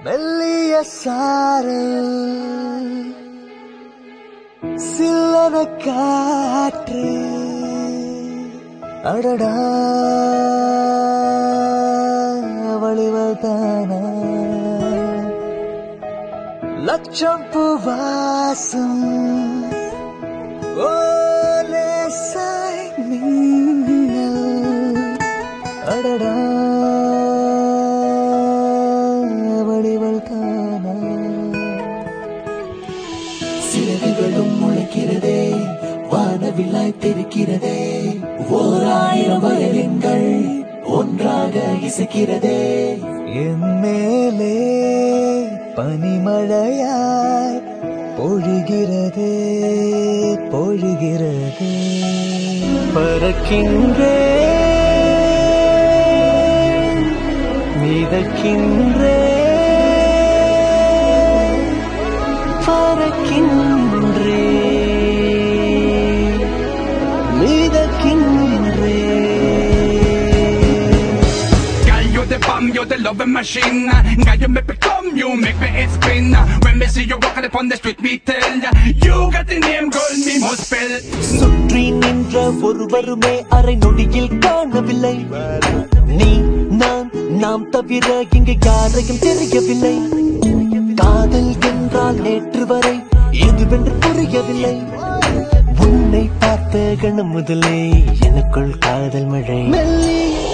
மெல்லிய சாரல் சில்லன காற்று அடடா வழிவல் தானா லட்சம் பூவாசம் ஓலே சாய் மின்னல் அடடா வடிவல் தானா சிறகுகளும் முளைக்கிறதே வானவில்லாய் தெரிக்கிறதே ஓர் ஆயிரம் வயலின்கள் ஒன்றாக இசைக்கிறதே என் மேலே பனிமழையாய் பொழிகிறதே பொழிகிறதே பறக்கின்றேன் மிதக்கின்றேன் பறக்கின்றேன் மிதக்கின்றேன் Girl, you the bomb, you the loving machine. Girl, you make me come, you make me it spin. When me see you walking upon the street, me tell ya, you got the name, girl, me must spell. சுற்றி நின்ற ஒருவருமே அரை நொடியில் காணவில்லை நீ நான் நாம் தவிர இங்கு யாரையும் தெரியவில்லை காதல் என்றால் நேற்று வரை எதுவென்று புரியவில்லை உன்னை பார்த்த கணம் முதலே எனக்குள் காதல் மழை மெல்லிய